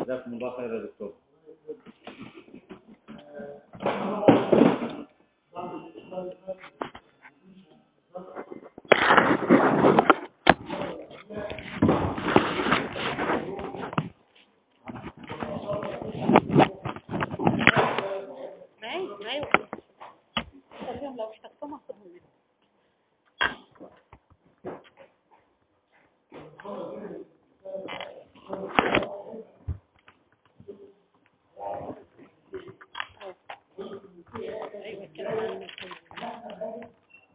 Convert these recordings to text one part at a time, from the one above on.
جزاكم الله خير يا دكتور معي معي خليهم لو اشتقتهم اخذهم منهم ايوه الكلام عن المسؤول.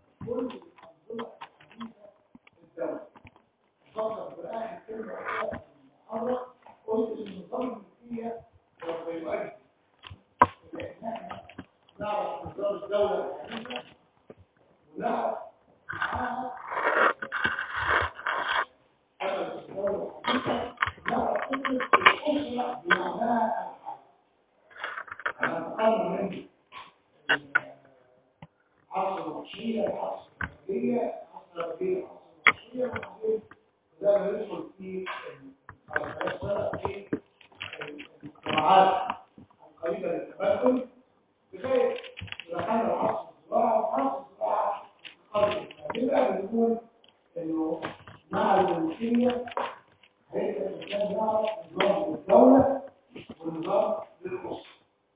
عصر الوحشية عصر الوحشية عصر الوحشية عصر الوحشية ده ما يدخل في الفلسفة في المجتمعات القريبة للتمدن لغاية دخلنا عصر الزراعة وعصر الزراعة قريب يبقى بنقول إنه مع الملكية هيبقى الإنسان يعرف نظام الدولة ونظام للأسرة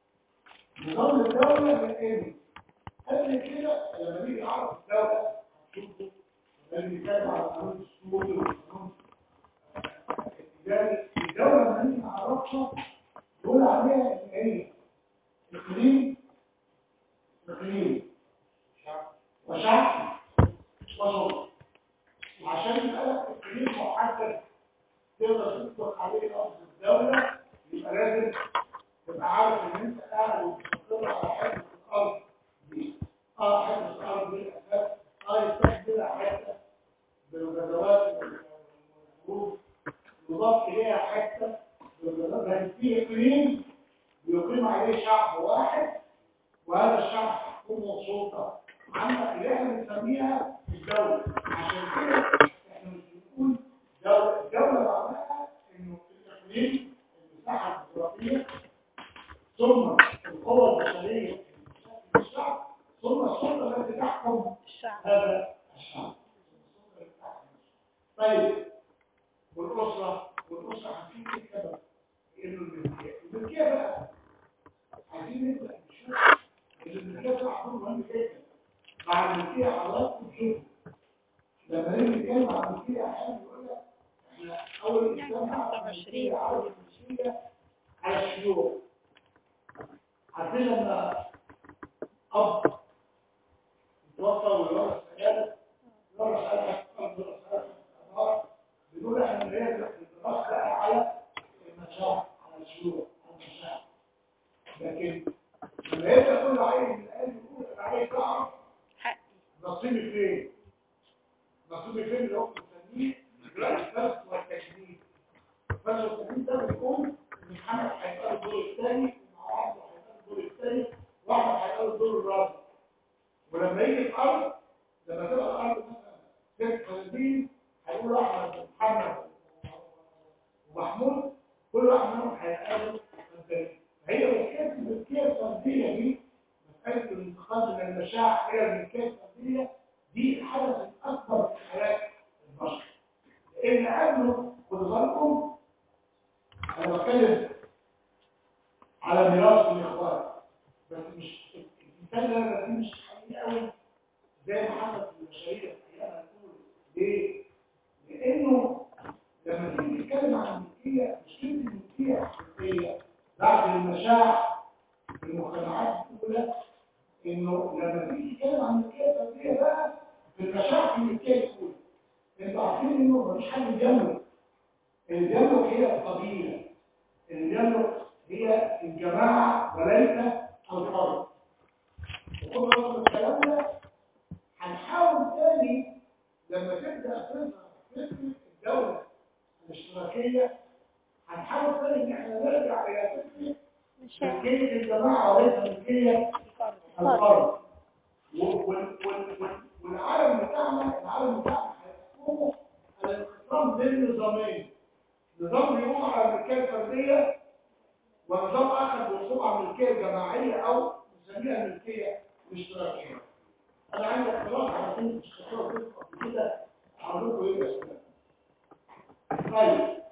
نظام الدولة من إيه؟ قبل كده لما نيجي نعرف الدولة هتشوفوا لما نتكلم على قانون السوري والقانون التجاري الدولة لما نيجي نعرفها نقول عليها ان هي اقليم اقليم وشعب وسلطة وعشان يبقى لك اقليم محدد تقدر تطلق عليه لفظ الدولة يبقى لازم تبقى عارف ان انت قاعد وتستقر على حته الارض دي اه حته الارض دي اساس اه يستقبل حته بالغزوات والحروب يضاف اليها حته بالغزوات لان في اقليم بيقيم عليه شعب واحد وهذا الشعب حكومه وسلطه عندك اللي احنا بنسميها الدوله عشان كده احنا مش بنقول دوله الدوله معناها انه الاقليم المساحه الجغرافيه ثم القوى البشريه اللي بتشكل الشعب ثم السلطه التي تحكم الشعب هذا الشعب طيب والاسره والاسره عارفين ايه السبب؟ انه الملكيه الملكيه بقى عايزين نبدا نشوف ان الملكيه ده امر مهم جدا مع الملكيه حضراتكم شوفوا لما نيجي نتكلم عن الملكيه احيانا يقول لك احنا اول يعني اسلام 25 على الملكيه على الشيوخ عارفين لما اب توفى ويورث عياله يورث عياله اب يورث عياله الابار بنقول احنا اللي هي الدراسه بقى على المشاعر على الشيوخ على المشاعر لكن لما يبقى كل عيل من الآن يقول انا عايز اعرف حقي نصيبي فين نصيبي فين اللي هو بنسميه دلوقتي الفرق والتجديد الفرق والتجديد ده بيقول ان محمد هيبقى له الدور الثاني ومع عبده هيبقى له الدور الثاني واحمد هيبقى له الدور الرابع ولما يجي الارض لما تبقى الارض مثلا ست فلسطين هيقول احمد ومحمد ومحمود كل واحد منهم هيبقى له الثاني هي مشكله الملكيه الفرديه دي مساله الانتقال من المشاعر الى الملكيه الفرديه دي الحدث الاكبر في حياه البشر لان قبله خدوا بالكم انا بتكلم على ميراث الاخوان بس مش الانسان ده ده مش حقيقي قوي زي ما حصل في المشاريع الايام هتقول ليه؟ لانه لما تيجي تتكلم عن الملكيه مشكله الملكيه الحقيقيه بعد المشاعر في المجتمعات الاولى انه لما تيجي تتكلم عن الملكيه الفرديه بقى في المشاعر في الملكيه الاولى انتوا عارفين انه مفيش حد بيملك اللي بيملك هي القبيله اللي بيملك هي الجماعه وليس الفرد وخد بالك من الكلام ده هنحاول تاني لما تبدا تظهر فكره الدوله الاشتراكيه هنحاول تاني ان احنا نرجع الى فكره ملكيه الجماعه وليس ملكيه الفرد و- وال- وال- وال- والعالم بتاعنا العالم بتاعنا هيحكمه على الانقسام بين نظامين نظام بيقوم على الملكيه الفرديه ونظام اخر بيقوم على الملكيه الجماعيه او نسميها الملكيه الاشتراكيه انا عندي اختلاف على طول مش خطوه كده هقول لكم ايه بس طيب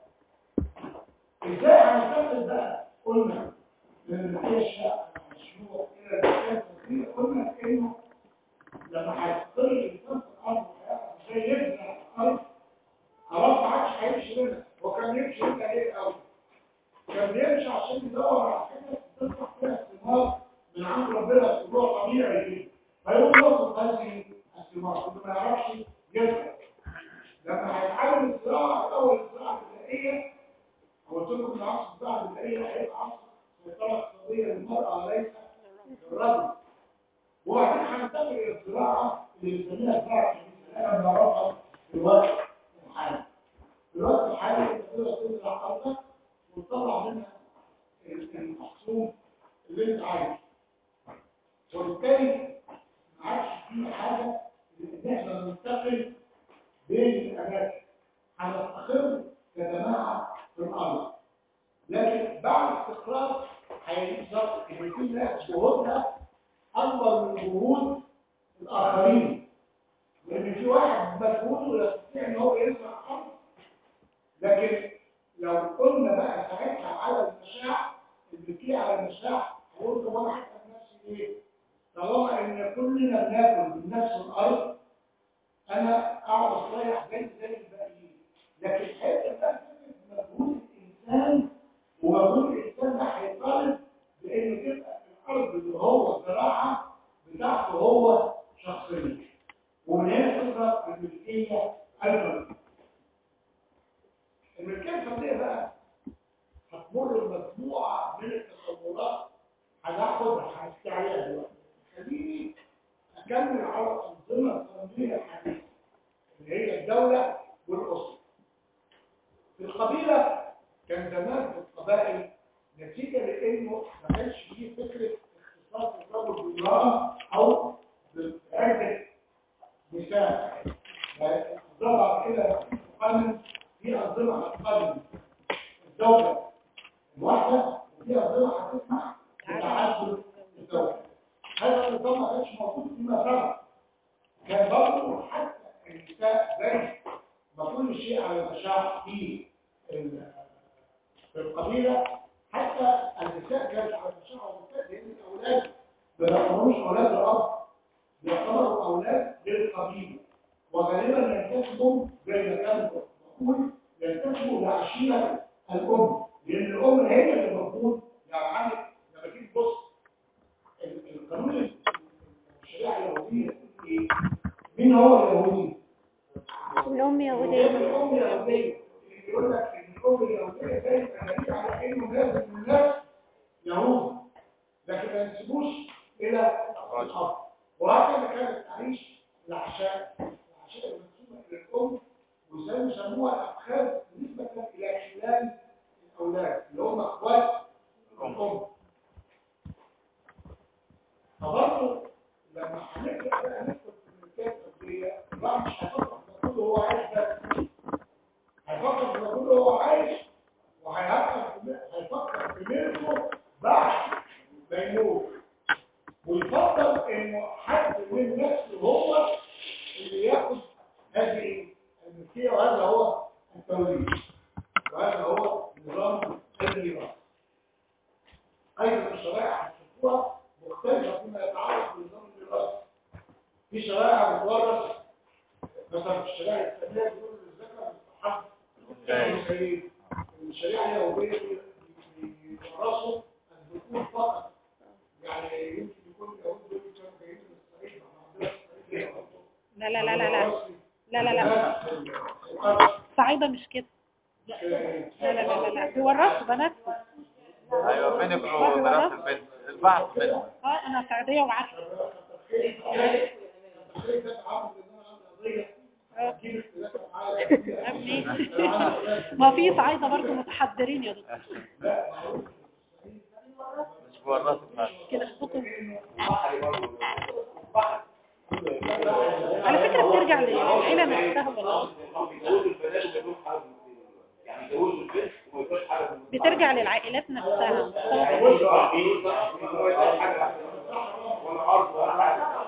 ازاي هننتقل بقى قلنا من الملكيه الشائعه المشروع الى الملكيه التنظيميه قلنا انه لما هيستقر الانسان في الارض وهيعرف ازاي يبني الارض خلاص ما عادش هيمشي منها هو كان بيمشي منها ليه الاول كان بيمشي عشان يدور على حاجه تطلع فيها ثمار من عند ربنا موضوع طبيعي جدا فيقوم ياخد هذه الثمار كل ما يعرفش يزرع لما هيتعلم الزراعه الاول الزراعه البدائيه قلت لكم ان عصر الزراعه البدائيه هيبقى عصر سيطره اقتصاديه للمراه وليس للرجل وبعدين هننتقل الى الزراعه اللي بنسميها الزراعه الحديثه انا بعرفها في الوقت الحالي في الوقت الحالي انت تقدر تزرع ارضك وتطلع منها المحصول اللي انت عايزه وبالتالي ما عادش في حاجه ان احنا ننتقل بين الاماكن هنستقر كجماعه في الارض لكن بعد استقرار هيحصل ان في ناس جهودها اكبر من جهود الاخرين لان في واحد مجهوده يستطيع ان هو يزرع ارض لكن لو قلنا بقى ساعتها على المشاع الملكيه على المشاع هقول طب انا هسال نفسي ايه؟ طالما ان كلنا بناكل من نفس الارض انا اقعد اصيح زي زي الباقيين لكن حته بقى فكره مجهود الانسان ومجهود الانسان ده هيطالب بان تبقى الارض اللي هو زراعه بتاعته هو شخصيا ومن هنا تظهر الملكيه الفرديه الملكيه الفرديه بقى هتمر بمجموعه من التطورات هناخدها هنحكي عليها دلوقتي خليني اكمل على الانظمه القانونيه الحديثه اللي هي الدوله والاسره في القبيله كان زمان في القبائل نتيجه لانه ما كانش فيه فكره اختصاص الرجل بالمراه او بعده نساء ضرب كده قانون في انظمه هتقدم الزوجه الواحده وفي انظمه هتسمح بتعدد الزوجه هذا النظام ما كانش موجود فيما سبق كان برضه حتى النساء زي ما كل شيء على المشاع في في القبيله حتى النساء كانت على المشاع والنساء لان الاولاد ما يعتبروش اولاد الاب يعتبروا اولاد للقبيله وغالبا ينتسبوا زي ما كان بقول ينتسبوا لعشيره الام لان الام هي اللي المفروض يعني عندك لما تيجي تبص القانون الشريعه اليهوديه بتقول ايه؟ مين هو اليهودي؟ الأم يهودية الام اليهوديه يقول لك ان الام اليهوديه دايما دليل على انه لازم من الناس يهود لكن ما ينسبوش الى الاب وهكذا كانت تعيش العشاء العشاء المنسوبه الى الام وزي يسموها الابخاذ نسبه الى خلال الاولاد اللي هم اخوات الام فبرضه لما هنبدا بقى ندخل في الملكيه الفرديه الواحد مش هيفكر في كله هو عايش بس هيفكر في كله هو عايش وهيفكر في هيفكر في ملكه بعد ما يموت ويفضل انه حد من نفسه هو اللي ياخد هذه الملكيه وهذا هو التوريث وهذا هو نظام الميراث ايضا الشرائع هتشوفوها مختلفه فيما يتعلق بنظام الميراث في شرائع بتورث مثلا في الشرائع الاسلاميه بتقول للذكر مستحب الانثيين الشريعه اليهوديه بيورثوا الذكور فقط يعني يمكن يكون اليهود دول كانوا جايين من الصعيد ما عندناش الصعيد لا لا لا لا لا لا لا لا لا صعيدة مش كده لا لا لا لا لا بيورثوا بناتهم ايوه بينك وبنات البنت البعض منهم اه انا سعودية وعارفة أبني. ما في صعيدة برضه متحضرين يا دكتور مش بورثوا بقى كده خطوة على فكرة بترجع للعيلة نفسها والله جوزوا البنات وما يكونش حد يعني جوزوا البنت وما يكونش حد بترجع للعائلات نفسها مستوى هيقول له عقيد هو ده حاجه ولا ارض ولا حاجه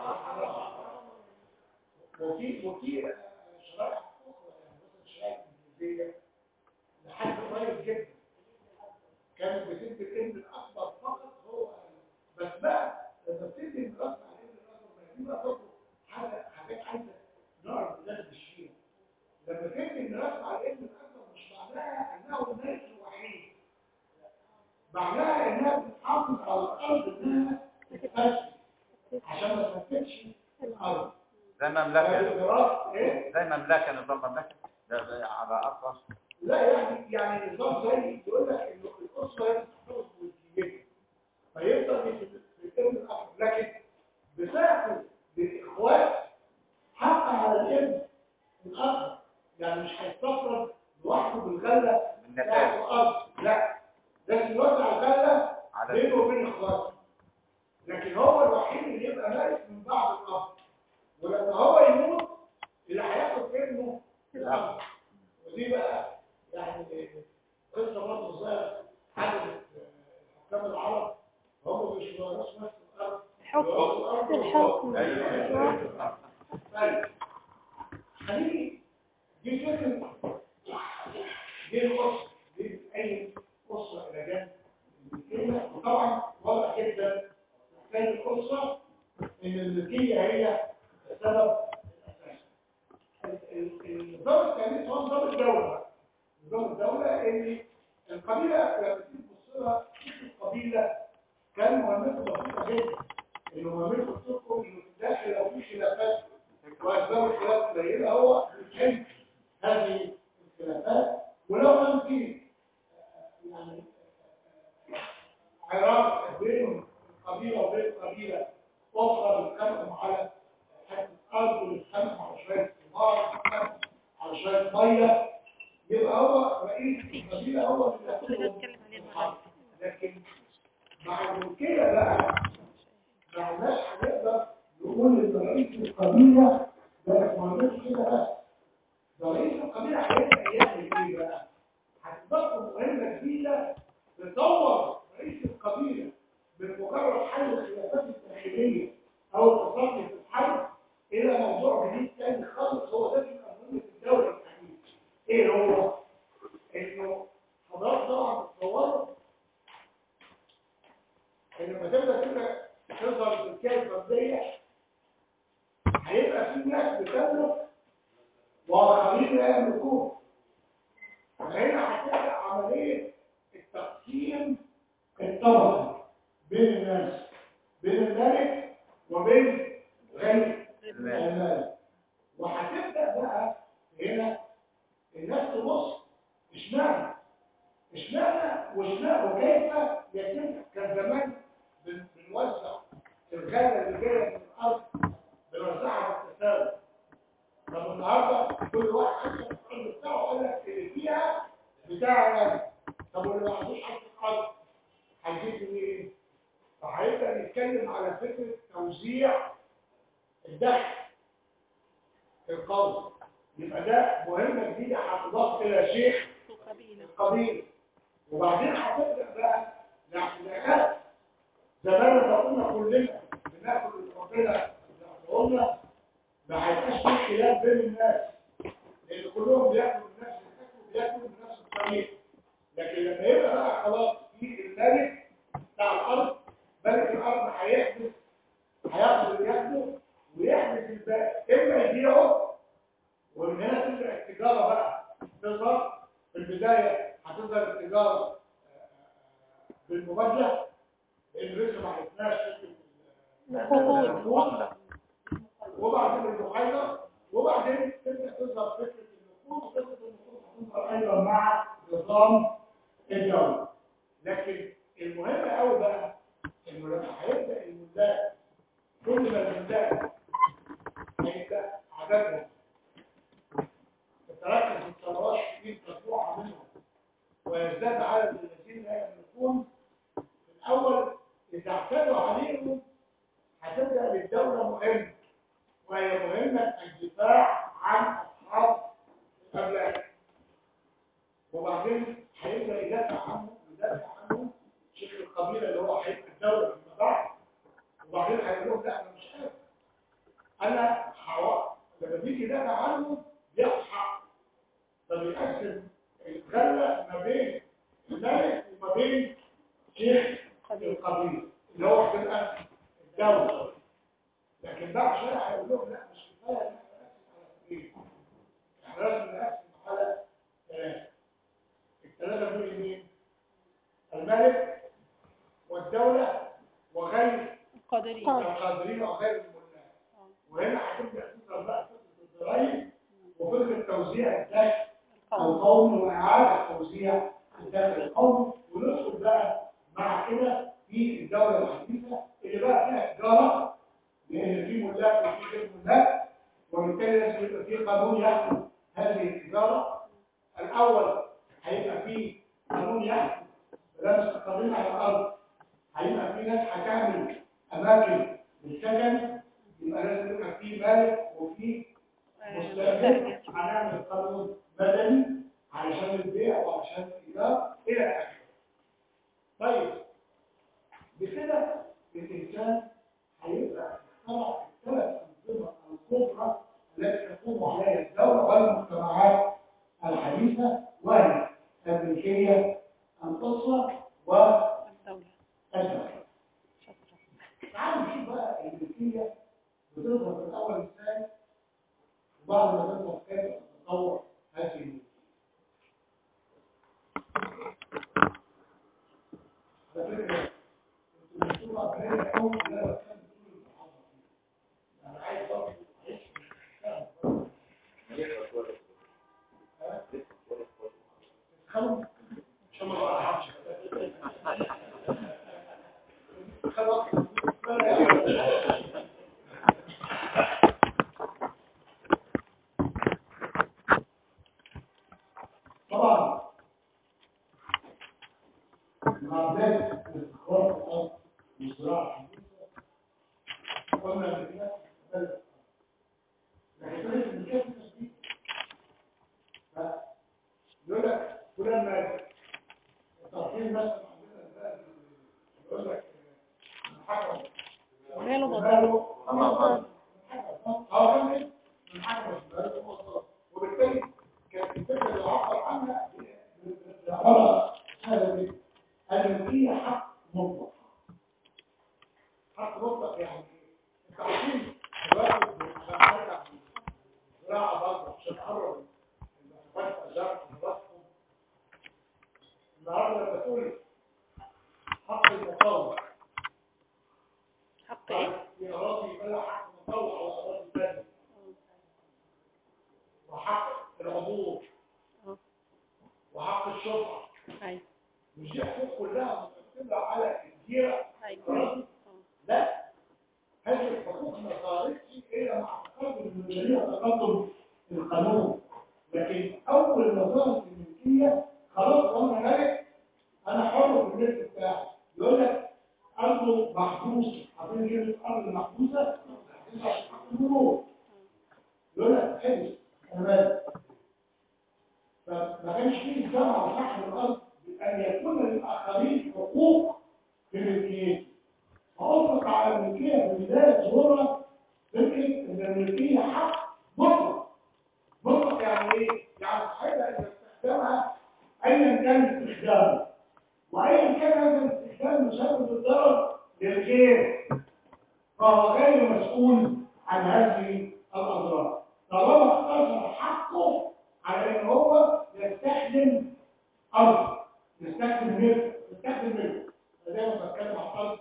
وفي وفي شرائح اخرى يعني مثلا الشرائح الانجليزيه لحد قريب جدا كانت بتدي الابن الاكبر فقط هو بس بقى لما بتدي الراس على الابن الاكبر ما دي بقى برضه حاجه حاجات عايزه نوع من الناس فيها لما تدي الراس على الابن الاكبر مش معناها انه الناس الوحيد معناها انها بتحافظ على الارض انها تتفشل عشان ما تفتش الارض زي مملكة الدراسة ايه؟ زي مملكة نظام مملكة ده ده على أكبر لا يعني يعني نظام زي يقول لك انه الاسره لازم تحتفظ بوجوديتها فيفضل في الابن الاكبر لكن بتاخد للاخوات حق على الابن الاكبر يعني مش هيستفرد لوحده بالغله بالنتائج. بتاعت الارض لا لازم يوزع الغله على بينه وبين اخواته لكن هو الوحيد اللي يبقى مالك من بعض الاب ولما هو يموت اللي هياخد ابنه الاب ودي بقى يعني قصه برضه صغيره حدثت حكام العرب هم مش بيورثوا نفس الارض الحكم بيورثوا الأرض الحكم والأرض. طيب هنيجي دي فكره دي القصه دي اي قصه الى جنب الملكيه وطبعا واضح جدا محتاج القصه ان الملكيه هي السبب الاساسي ال- ال- النظام الثاني هو نظام الدوله بقى. نظام الدوله ان القبيله لما تيجي تبص لها تشوف القبيله كان مهمته بسيطه جدا انه مهمته بتحكم انه في الداخل لو في خلافات واسباب الخلاف قليله هو بيحل هذه الخلافات ولو كان في آه، يعني عراق بين قبيلة وبين قبيلة أخرى بيتخانقوا على حتة أرض وبيتخانقوا على شوية ثمار وبيتخانقوا على شوية مية يبقى هو رئيس القبيلة هو اللي كل ده بياخد اتكلم عليه المرة لكن مع الملكية بقى ما عندناش هنقدر نقول إن رئيس القبيلة ده ما عملش كده بس ده رئيس القبيلة هيبقى يعمل إيه بقى؟ هتبقى مهمة جديدة تطور رئيس القبيلة من مجرد حل الخلافات الداخلية أو التصرف في الحرب إلى موضوع جديد تاني خالص هو ده بيبقى مهم في الدولة الحديثة. إيه هو؟ إنه حضرتك طبعا بتصوروا إن لما تبدأ كده تظهر التركية الفردية هيبقى في ناس بتملك وآخرين لا يملكون. فهنا هتبدأ عملية التقسيم الطبقي بين الناس بين الملك وبين غير الملك وهتبدأ بقى هنا الناس تبص اشمعنى اشمعنى واشمعنى وكيف يتم كان زمان بن- بنوزع الغله اللي جايه من الارض بنوزعها بالتساوي طب النهارده كل واحد حسب الارض بتاعه قال لك اللي فيها بتاع انا طب واللي ما عندوش حد الارض هيجيب منين؟ فهيبدا نتكلم على فكره توزيع الدخل القومي يبقى ده مهمه جديده هتضاف الى شيء القبيلة القبيل وبعدين هتبدا بقى الاعتداءات زمان لما كنا كلنا بناكل القبيله قلنا ما هيبقاش في خلاف بين الناس لان كلهم بياكلوا من نفس الاكل وبياكلوا بنفس الطريقه لكن لما يبقى بقى خلاص في الملك بتاع الارض ملك الارض هيحدث هياخد اللي ياخده ويحدث الباقي اما يبيعه ومن هنا تبدا التجاره بقى تظهر في البدايه هتظهر التجاره آه، آه، بالمبادله لان لسه ما عرفناش فكره الخطوط المعاملة وبعدين المحايدة وبعدين تبدأ تظهر فكرة النفوذ وفكرة النفوذ هتظهر أيضا مع نظام الدولة لكن المهم قوي بقى إنه لما هيبدأ الملاك كل ما الملاك هيبدأ عددهم تتركز الثروات في مجموعة منهم ويزداد عدد الذين لا يملكون في الأول إذا اعتدوا عليهم هتبدأ للدولة مهمة وهي مهمة الدفاع عن أصحاب الأملاك وبعدين هيبدا يدافع عنه يدافع عنه شيخ القبيله اللي هو هيبقى الدوله فيما بعد وبعدين هيقول لهم لا انا مش قادر انا حوا لما بيجي يدافع عنه بيصحى فبيقسم الغله ما بين الملك وما بين شيخ القبيله اللي هو هتبقى الدوله لكن بعد شويه هيقول لهم لا مش كفايه ان احنا نقسم على اثنين احنا لازم نقسم على ثلاثه الثلاثه دول مين؟ الملك والدوله وغير القادرين القادرين وغير الملاك وهنا هتبدا تظهر بقى فكره الضرائب وفكره توزيع الدخل القومي واعاده توزيع الدخل القومي وندخل بقى مع كده في الدوله الحديثه اللي بقى فيها تجاره لان في ملاك وفي غير ملاك وبالتالي لازم يبقى في قانون يحكم هذه التجاره الاول هيبقى في قانون يحكم لا مستقرين على الارض هيبقى في ناس هتعمل اماكن للسكن يبقى لازم يبقى في مالك وفي مستاجر هنعمل قانون مدني علشان البيع وعشان الايجار الى اخره طيب بكده الانسان هيبقى اخترع الثلاث انظمه الكبرى التي تقوم عليها الدوله والمجتمعات الحديثه وهي الملكيه القصوى الدولة والدوله شكرا تعالوا نشوف بقى الملكيه بتظهر في الاول ازاي وبعد ما تظهر كيف تتطور هذه الملكيه على فكره انتوا بتشوفوا على قوم لا بتكلم طول المحاضره انا عايز برضه خلوا عشان ما نوقعش خلاص طبعا مع بداية الاستقرار في الأرض والزراعة الحديثة قلنا قبل كده بدأت لكن بدأت من كيف التسبيح يقول لك فلان مات الترحيل مثلا عندنا ده يقول لك الحكم ماله بطل ماله أما اه كان من حكم ماله وبالتالي كانت الفكره اللي عبر عنها بعباره هذا ان في حق مطلق حق مطلق يعني التعظيم الواحد عشان ارجع زراعه برضه عشان اقرب المسافات ازرع وتضخم النهارده لما تقول حق المطور حق ايه؟ في اراضي يبقى حق مطور على اراضي ثانيه وحق العبور اه وحق الشفعه ايوه مش دي حقوق كلها متقسمه على الجيره ايوه لا هذه الحقوق ما صارتش الا مع تقدم المدنيه وتقدم القانون لكن اول ما ظهرت الملكيه خلاص انا ملك انا حر في الملك بتاعي يقول لك ارضه محبوسه عارفين كلمه ارض محبوسه المرور يقول لك حبس انا مالك فما كانش فيه الجمع على صاحب الارض بان يكون للاخرين حقوق في ملكيته فأطلق على الملكية في بداية ظهورها فكرة إن الملكية حق مطلق مطلق يعني إيه؟ يعني صاحبها إذا استخدمها أيا كان استخدامه وأيا كان هذا الاستخدام مسبب الضرر للغير فهو غير مسؤول عن هذه الأضرار طالما اقتصر حقه على إن هو يستخدم أرض يستخدم ملك يستخدم ملك زي ما بتكلم عن الأرض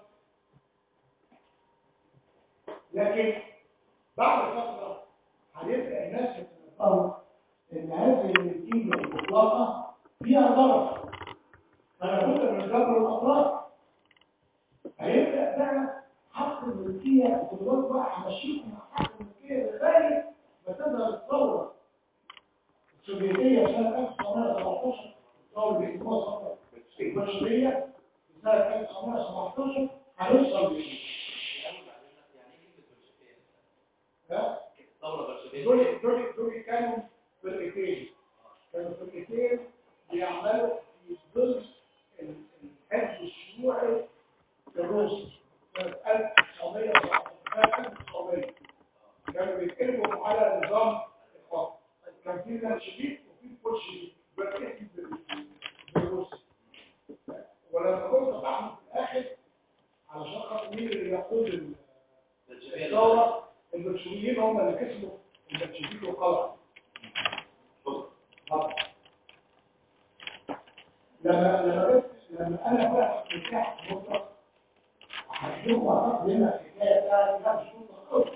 لكن بعد فترة هيبدأ الناس يتنبهوا إن هذه الملكية المطلقة فيها ضرر فلا بد من جبر الأضرار هيبدأ بقى حق الملكية خدوات بقى همشيكم مع حق الملكية لغاية ما تظهر الثورة السوفيتية سنة 1917 الثورة اللي اسمها ثورة البولشوية سنة 1917 هنوصل لإيه؟ ها؟ دول دول دول كانوا فرقتين كانوا فرقتين هم اللي كسبوا المنشدين والقلع لما لما بس لما انا بقى فتحت مطلق هشوف وقت هنا الحكايه بتاعت لا مش مطلق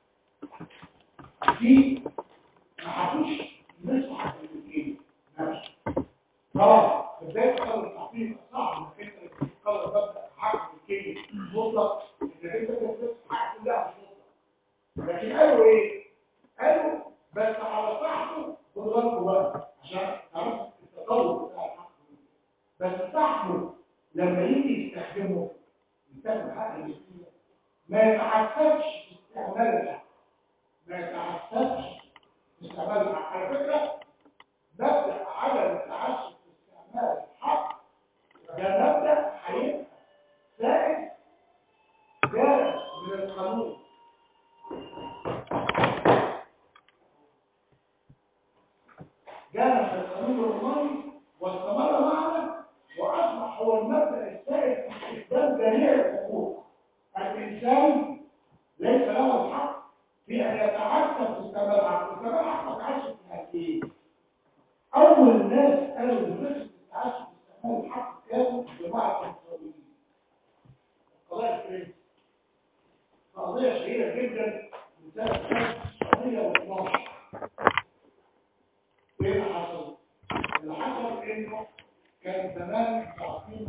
في ما حدوش مسح الاثنين نفسه طبعا في بدايه قرار التعقيد صعب انك انت تقرر تبدا حق الكيمي مطلق انك انت تثبت حق كلها مش مطلق لكن قالوا ايه؟ قالوا بس على صحته خدوا بالكم بقى عشان تعرفوا التطور بتاع الحق بس صاحبه لما يجي يستخدمه يستخدم حق الجنسية ما يتعسفش في استعمال الحق ما يتعسفش في استعمال الحق على فكرة مبدأ عدم التعسف في استعمال الحق ده مبدأ هيبقى سائد جاري من القانون جاء في القانون الروماني واستمر معنا واصبح هو المبدا السائد في استخدام جميع الحقوق الانسان ليس له الحق في ان يتعسف في استعمال الحق استعمال الحق ما تعسف في ايه اول ناس قالوا بنسبه التعسف في استعمال الحق كانوا جماعه العنصريين القضايا الفرنسيه قضيه شهيره جدا من سنه 1912 ايه اللي حصل؟ اللي حصل انه كان زمان تعقيد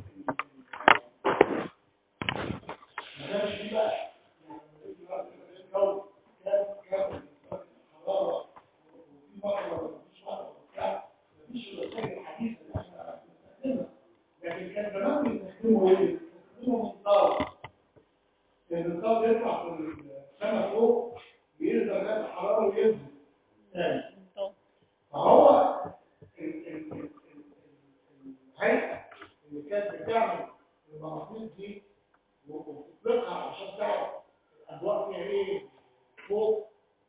ما كانش فيه بقى يعني الجو كان كان الحراره وفي مطر ومفيش مطر وبتاع مفيش الوسائل الحديثه اللي احنا بنستخدمها لكن كان زمان بيستخدموا ايه؟ بيستخدموا منطار المنطار بيطلع في السماء فوق بينزل درجات الحراره وينزل تاني فهو ال- ال- ال- ال- الهيئة اللي كانت بتعمل المناطيق دي وتطلقها عشان تعرف الأجواء فيها إيه فوق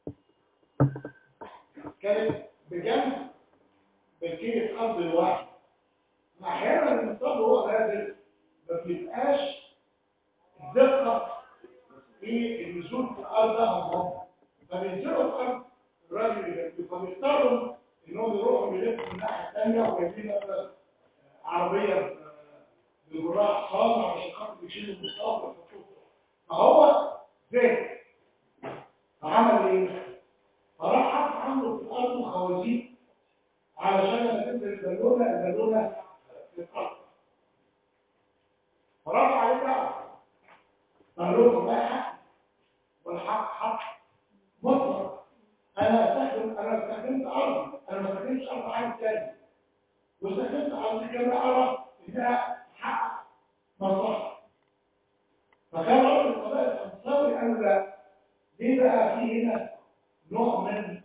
كانت بجنب بركية أرض الواحد أحيانا المنطقة هو نازل ما بيبقاش دقة في النزول في الأرض ده هم فبينزلوا في أرض الراجل اللي فبيضطروا انهم يروحوا يلفوا من الناحيه الثانيه وجايبين مثلا عربيه بجراح صالة عشان خاطر يشيلوا المصاب ويحطوه فهو زي فعمل ايه؟ فراح حط عنده في الارض خوازيق علشان لما تنزل البالونه البالونه تتقطع فرفع عليه بقى قال لهم لا حق والحق حق مطلق انا استخدم انا استخدمت ارض انا ما استخدمتش ارض حد تاني واستخدمت ارض كما ارى انها حق مصلحه فكان رجل القضاء الانصاري قال لا ليه بقى في هنا نوع من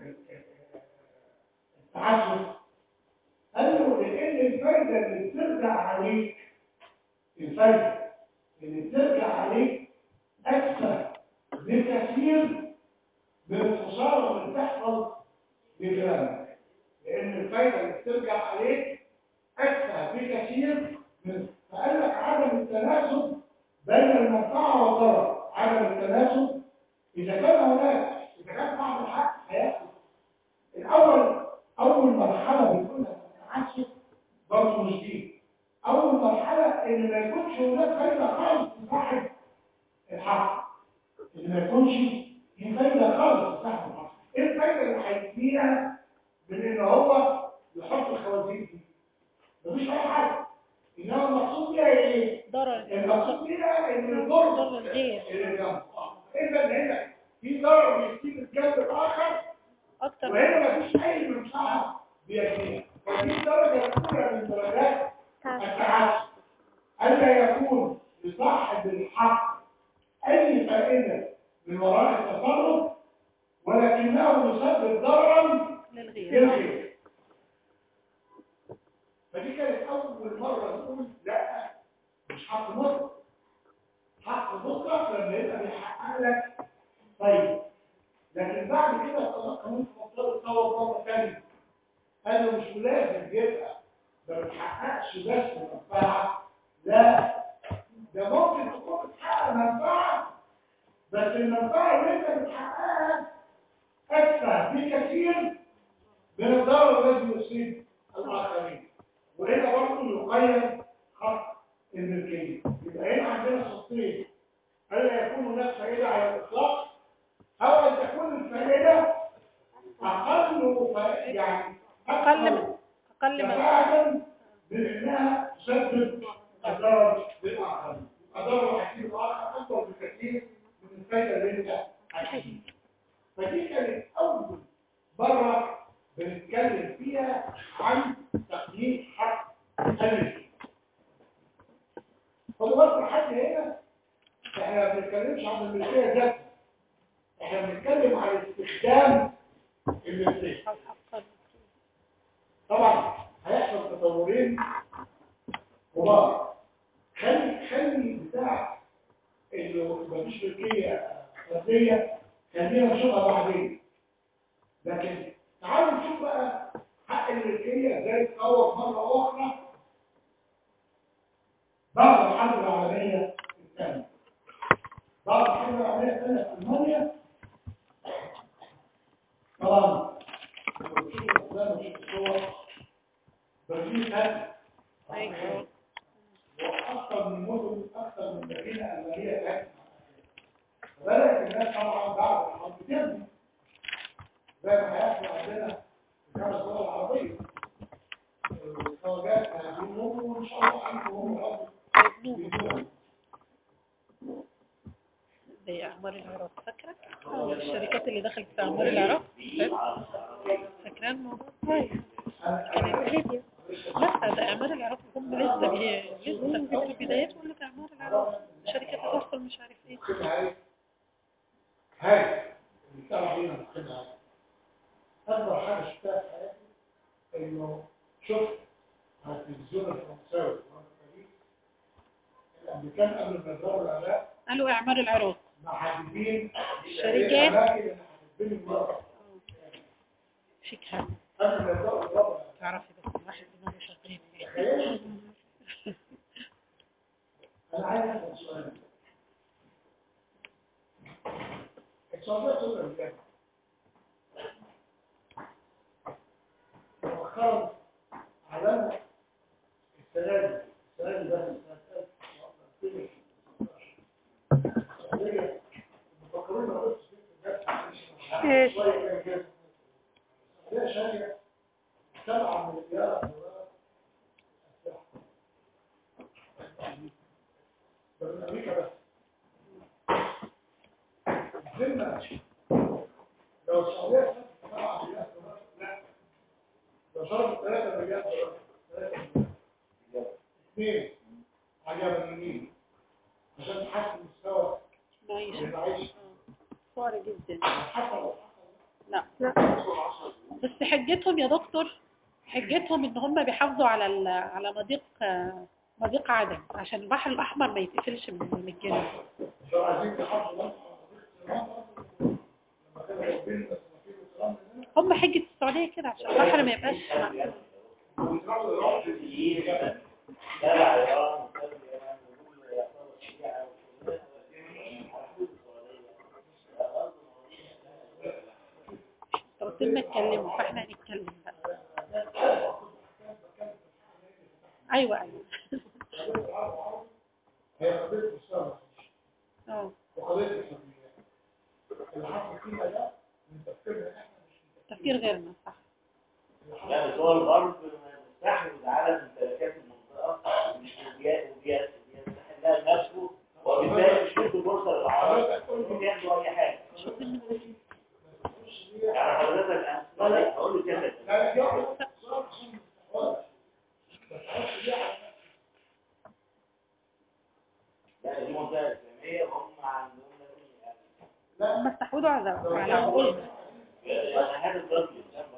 التعسف قال له لان الفايده اللي بترجع عليك الفايده اللي بترجع عليك اكثر بكثير من الخسارة اللي بتحصل بكلامك لأن الفايدة اللي بترجع عليك أكثر بكثير من فقال لك عدم التناسب بين المنفعة والضرر عدم التناسب إذا كان هناك إذا كان بعض الحق هيحصل الأول أول مرحلة بيكون التعسف برضه مش دي أول مرحلة إن ما يكونش هناك فايدة خالص لصاحب الحق إن ما يكونش دي فايدة خالص صاحب الحق ايه الفايدة اللي هيديها من ان هو يحط الخوازيق دي مفيش اي حاجة انما المقصود بيها ايه ضرر المقصود بيها ان الضر ضرر الغير اللي جنبه اذا هنا في ضرر بيصيب الجنب الاخر اكتر وهنا مفيش اي منفعة بيديها فدي درجة اولى من درجات التعاسف الا يكون لصاحب الحق اي فائدة من وراء التصرف ولكنه يسبب ضررا للغير للغير فدي كانت اول مره نقول لا مش حق مطلق حق مطلق لما يبقى بيحقق لك طيب لكن بعد كده قانون المفترض اتطور مره ثانيه قال له مش لازم يبقى ما بتحققش بس منفعه لا ده ممكن تكون بتحقق منفعه بس المنفعه اللي انت بتحققها أتفه بكثير من الضرر الذي يصيب الآخرين وهنا برضه يقيم حق الملكية يبقى هنا عندنا شخصين ألا يكون هناك فائدة على الإطلاق أو أن تكون الفائدة أقل فائدة يعني أقل من أقل من كفاءة من إنها تسبب أضرار للآخرين أضرار حكيم الآخر أكبر بكثير من الفائدة اللي أنت حكيم فدي كانت أول مرة بنتكلم فيها عن تقييم حق الملك فالوقت لحد هنا احنا ما بنتكلمش عن الملكية ذاتها احنا بنتكلم عن استخدام الملكية الحق طبعا هيحصل تطورين كبار خلي خلي بتاع انه مفيش ملكيه فرديه خلينا نشوفها بعدين لكن تعالوا نشوف بقى حق الملكيه ازاي اتطور مره اخرى بعد الحرب العالميه الثانيه بعد الحرب العالميه الثانيه في المانيا طبعا بنشوف الافلام ونشوف الصور برلين هاتف أيوة واكثر من مدن اكثر من مدينه المانيه هاتف بدات الناس طبعا بعد الحرب تبني زي ما هيحصل عندنا في كام الدول العربيه الخواجات هيعملوا وان شاء الله عنهم هم يبنوه زي أعمار العراق فاكرة؟ أو الشركات اللي دخلت في أعمار العراق فاكرة الموضوع؟ كانت فيديو لا ده أعمار العراق هم لسه بي... لسه في البدايات ولا في أعمار العراق شركة توصل مش عارف ايه كده هاي هاي اللي بتعرف هنا كده هاي اكبر حاجه شفتها في حياتي انه شفت على التلفزيون الفرنساوي وانا في باريس الامريكان قبل ما يضربوا العراق قالوا أعمار العراق محددين الشركات؟ الاماكن اللي هتتبني المره شيك حلو قبل ما يضربوا العراق تعرفي بس الواحد دماغه شغال تخيل انا عايز اسال سؤال السعوديه تقدر بجد مؤخرا اعلنوا السنه دي السنه دي بس سنه 2016 السعوديه مفكرين بس إيش؟ شويه كان كده السعوديه شاريه 7 مليار دولار من أمريكا بس زلنا لو السعودية خدت 7 مليار دولار لا لو صرفت 3 مليار دولار 3 مليار اثنين على اليمنيين عشان تحسن مستوى معيشة المعيشة صعب جدا حتى لو لا بس حجتهم يا دكتور حجتهم ان هم بيحافظوا على ال- على مضيق آه، مضيق عدن عشان البحر الاحمر ما يتقفلش من من الجنوب لو عايزين تحافظوا على لما كانوا جايبين السفير والسلام من هنا هم حجة السعودية كده عشان البحر ما يبقاش مقفول. ويتعرضوا للرعب تبع ايران وتبع ايران وكل يعتبر شيعه طب سيبنا نتكلم فاحنا هنتكلم بقى ايوه ايوه هي قضية مستوى اه وقضية الحريات اللي حصل فيها ده من تفكيرنا احنا مش من تفكير غيرنا صح لا بس هو الغرب مستحوذ على ممتلكات المنطقه مش وبيات وبيات بيستحلها لنفسه وبالتالي مش مدي فرصه للعرب انهم ياخدوا اي حاجه يعني حضرتك انا هقول له كده لا لا دي واحدة صار عشان الاستحواذ بس عرفت دي عشان لا دي منطقه اسلاميه وهم عندهم لا هم استحوذوا على على عقولنا انا هذا الرجل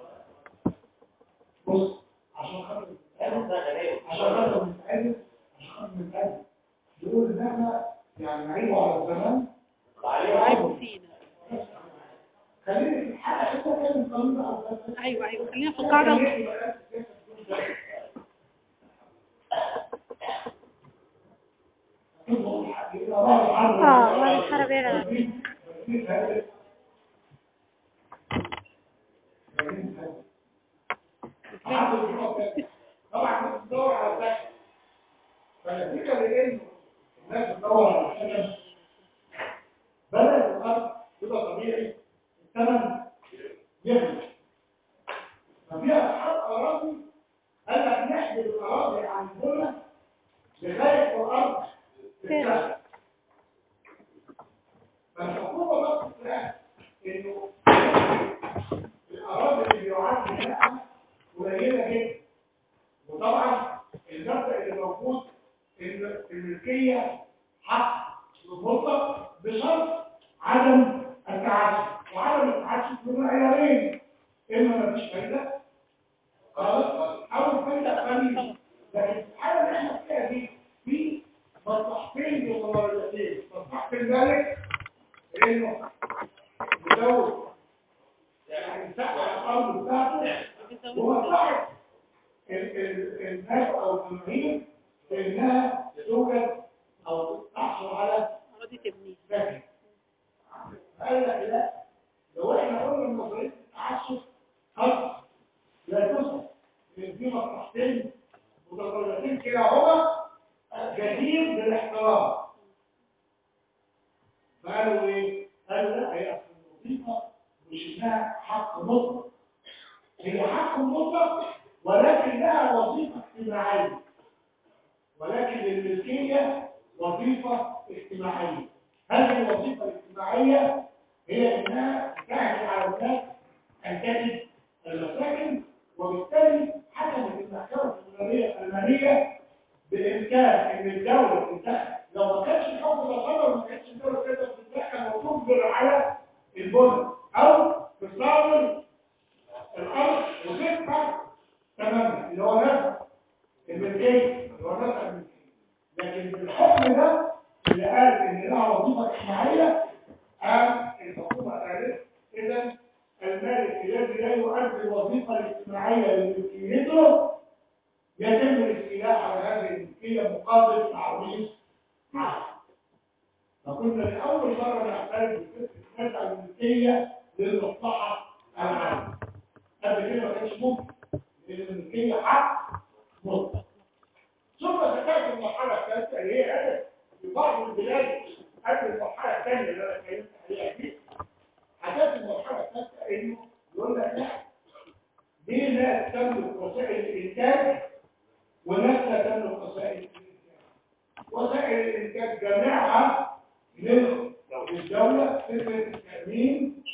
بص عشان خاطر هذا منطقه غنيه عشان خاطر نتعلم عشان خاطر نتعلم يقول ان احنا يعني نعيبوا على الزمان عيبوا فينا خليني في الحلقة انت كان قانون على الزمان ايوه ايوه خلينا في القاعدة اه ما الحرب يلا اه نتيجة لأنه الناس بتدور على السكن بدأت الأرض يبقى طبيعي الثمن يغلى ففي أصحاب أراضي قال لك نحجب الأراضي عن البنى لغاية الأرض تتسخن فالحكومة بقى تلاقي إنه الأراضي اللي بيعاد منها قليلة جدا وطبعا المبدأ اللي موجود إن الملكية حق مطلق بشرط عدم التعسف وعدم التعسف من عيارين إما مفيش فايدة خلاص أو الفايدة قليلة لكن في الحالة اللي احنا فيها دي في مصلحتين متضاربتين مصلحة الملك إنه يزود يعني مساحة الأرض بتاعته ومصلحة ال- ال- الناس أو الجماهير في إنها توجد أو تحصل على أراضي تبني سكن. قال لك لا لو احنا قلنا ان نظريه التعسف خط لا تصل لان في مصلحتين متضررتين كده هما جدير بالاحترام فقالوا ايه؟ قالوا لا هي اصل الوظيفه مش انها حق مطلق هي حق مطلق ولكن لها وظيفه اجتماعيه ولكن الملكيه وظيفه اجتماعيه هذه الوظيفة الاجتماعية هي انها تساعد على الناس ان تجد المساكن وبالتالي حكمت المحكمة الفدرالية الألمانية بإمكان ان الدولة تتدخل لو ما كانش الحكم ده صدر ما كانش الدولة تقدر تتدخل وتجبر على البنى أو تصادر الأرض وتدفع ثمنها اللي هو نفع الملكية اللي هو نفع الملكية لكن بالحكم ده اللي قال ان لها وظيفه اجتماعيه قال الحكومه قالت اذا المالك الذي لا يؤدي الوظيفه الاجتماعيه لملكيته يتم الاستيلاء على هذه الملكيه مقابل تعويض عام فكنا لاول مره نعترف بفكره نزع الملكيه للمصلحه العامه قبل كده ما كانش ممكن لان الملكيه حق مطلق ثم ذكرت المرحله الثالثه اللي هي هدف في بعض البلاد قبل المرحله الثانيه اللي انا اتكلمت عليها دي حاجات المرحله الثالثه انه يقول لك لا ليه ناس تملك وسائل الانتاج وناس لا تملك وسائل الانتاج وسائل الانتاج جميعها للدوله فكره التامين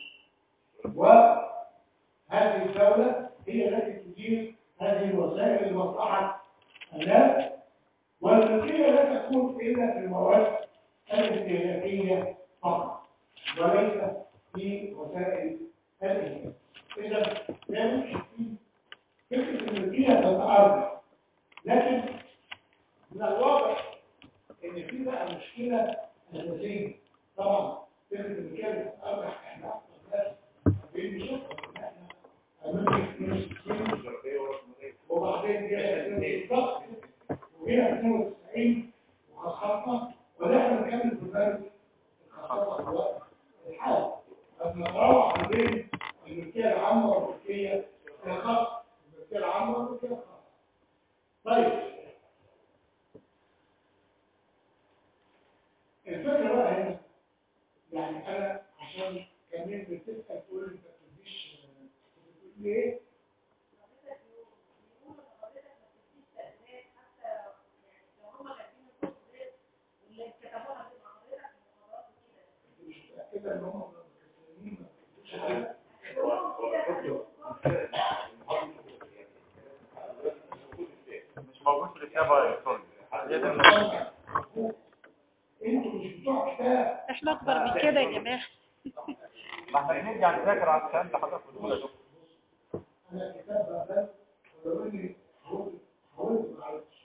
وهذه الدوله هي التي تدير هذه الوسائل لمصلحه الناس والملكية لا تكون إلا في المواد الاستهلاكية فقط وليس في وسائل الإنتاج إذا لا يوجد في فكرة الملكية تتعرض لكن من الواضح إن في بقى مشكلة أساسية طبعا فكرة الملكية تتعرض إحنا أكثر ناس عارفين نشوفها إن إحنا هنمسك وبعدين دي بالضبط وهنا 92 وخاصة ونحن نكمل برنامج الخاصة في الوقت الحالي لما نروح ما بين الملكية العامة والملكية الخاصة الملكية العامة والملكية الخاصة طيب الفكرة بقى هنا يعني أنا عشان كمان بتسأل تقول لي أنت ما بتديش بتقول لي إيه؟ مش متأكدة إن هم مكسرين ما بيدوش حاجة مش موجود في الكتابة يا دكتور هي ده اللي- انتوا مش بتوع كتاب احنا اكبر من كده يا جماعة ما احنا بنرجع نذاكر على الكلام ده حضرتك بتقول يا دكتور انا كتاب بقى ولو اني حاولت حاولت ما عرفتش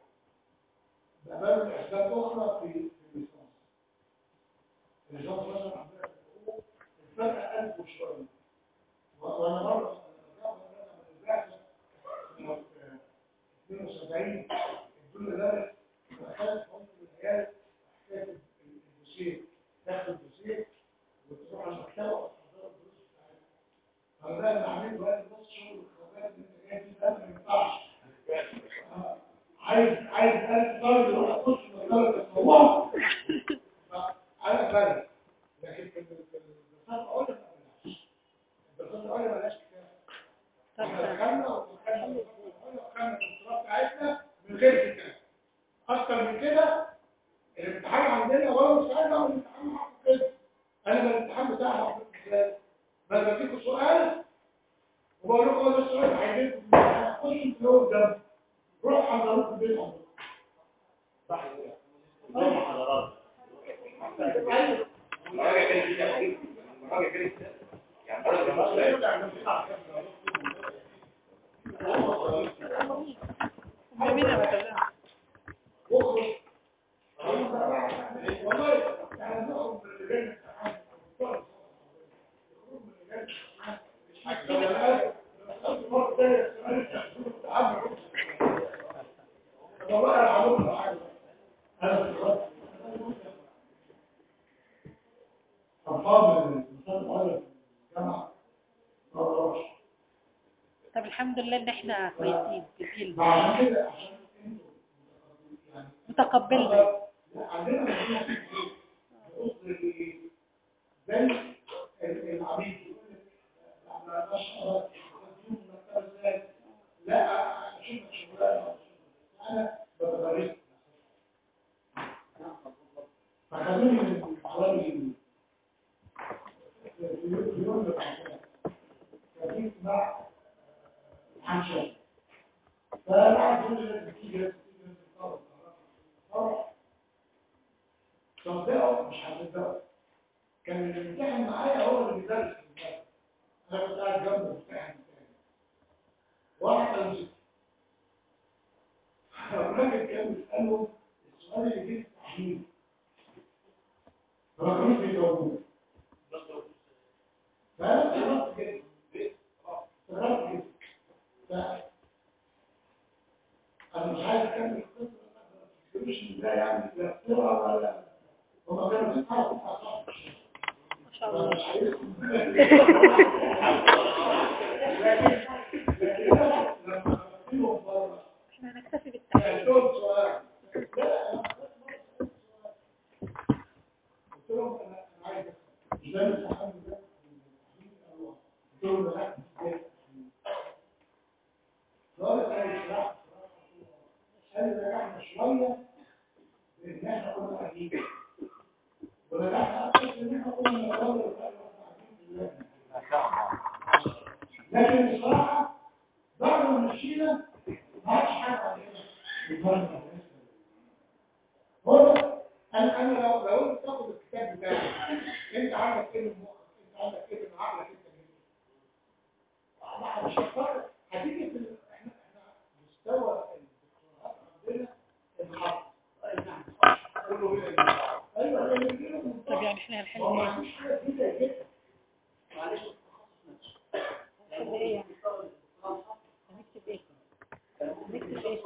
بقبل اسباب اخرى في في الليسانس الليسانس مثلا عندنا في الحقوق الفرق 1000 وشويه و- وانا مره أنا فاكر إن أنا من البعثة سنة، آه، 72 دون ذلك دخلت ممكن العيال حكايه الدوسيه تاخد الدوسيه وتروح على المكتبه وتحضر الدروس بتاعتها انا ده اللي عملته بقى نص شغل الخبرات اللي انت جاي فيه ده ما ينفعش آه، عايز عايز عايز ألف طالب يروح يخش مدرسة الصباح أنا فاهم لكن في الدراسات العليا ما بلاش الدراسات العليا مالهاش كفاية احنا دخلنا ودخلنا الدراسات العليا ودخلنا الدكتوراه بتاعتنا من غير كتاب أكتر من كده الامتحان عندنا ولا مش عايز أعمل امتحان معاكم كده أنا من الامتحان بتاعي هحط ازاي بس بديكوا سؤال وبقول لكم ده السؤال عايزينكم خشوا انتوا ده روح حضروه في البيت عندكم صح كده زي محاضرات جميلة مثلا واخرج والله يعني نخرج من اللجان الامتحان والله انا عملت حاجه انا في الوقت الفاضل الانسان الصغير في الجامعه ما بقدرش طب الحمد لله ان احنا كويسين في الجيل عشان كده عشان انتوا يعني متقبلنا لا عندنا مشكلة في البيت. بص زي العبيد يقول لك لا ما شاء الله تديهم مرتبة ازاي لا اشوفك شغلانه انا بتغرس فخلوني من حوالي في يوم اللي بعدها كان مع حنشل فانا عايز اقول لك تيجي تيجي تتفرج صدقه مش هتصدقه كان اللي بيمتحن معايا هو اللي بيدرس في المادة. انا كنت قاعد جنبه بمتحن تاني واحد كان مسك الراجل كان بيساله السؤال اللي جه في التحليل ما كانوش بيجاوبوه فانا استغربت جدا استغربت جدا ف- انا مش عايز اكمل القصه مش ازاي يعني لا سرعه ولا هما كانوا تسعه وتسعه صح ما شاء الله مش عايزهم لكن لكن أنا لما خدتهم بره احنا هنكتفي بالتحليل سالتهم سؤال لا انا قلت لهم انا انا عايز مش ده الامتحان ده قلت لهم ده لا ازاي قال انا شرحت قال لي نجحنا شويه لان احنا كنا قاعدين ونجحنا اكتر ان احنا كنا نتغير لكن الصراحه بعد ما مشينا ما عادش حاجه علينا بالمرة. هو ده. انا انا لو لو انت تاخد الكتاب بتاعك انت عندك ايه من مخك انت عندك ايه من عقلك انت جديد مش هتفكر هتيجي في ال- احنا احنا مستوى الدكتوراه عندنا الخط كله هنا ايوه هي اللي بيجيله من طب يعني احنا هنحل هو ما ايه؟ عندوش حاجه جديده جدا معلش هنحل ايه يعني؟ هنكتب ايه؟ هنكتب ايه؟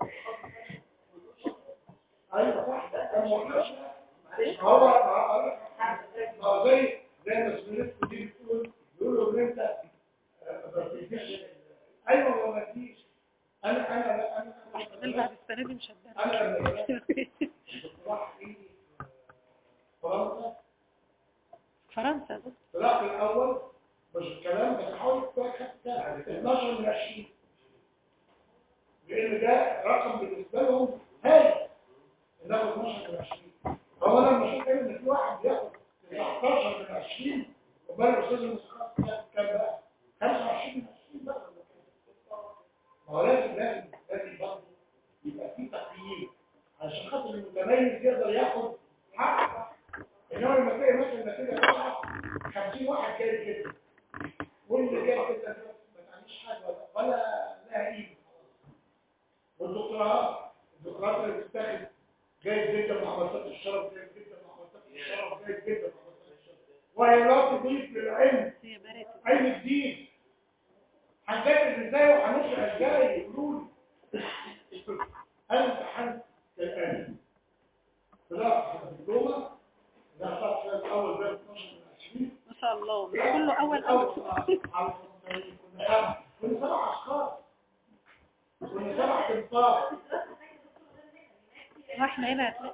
ايوه صح ده ما قلناش هو ما هو زي زي ما سمعت دي بتقول بيقولوا ان انت آه، ما بتديش ايوه ما بديش انا انا انا انا احتمال بعد السنة دي مش انا هتدرس راح في فرنسا فرنسا ده طلعت الاول مش الكلام بس حاول خدت 12 من 20 لان ده رقم بالنسبه لهم هايل انه 12 من 20 هو انا لما شفت ان في واحد بياخد 19 من 20 وبال الاستاذ الموسيقى بتاعت كام بقى 25 من 20 بقى ولا كام؟ ما هو لازم لازم لازم برضه يبقى في تقييم عشان خاطر المتميز يقدر ياخد حقه انما لما تلاقي مثلا النتيجه طالعه 50 واحد جاي كده واللي جاي كده ما تعملش حاجه ولا ولا لها قيمه والدكتوراه الدكتوراه اللي بتتاخد جاي جدا مع مسات الشرف جاي جدا مع مسات الشرف جاي جدا مع مسات الشرف وهي لا تضيف للعلم هي مراتب علم جديد هنذاكر ازاي وهنشرح ازاي يقولوا لي انا امتحنت كالآن طلعت في الدبلومه ده طلعت في الاول ده 12 من 20 ما شاء الله ده كله اول أول اول على الصندوق كنا سبعة كنا سبع أشخاص كنا سبع تنفار واحنا هنا هتلاقي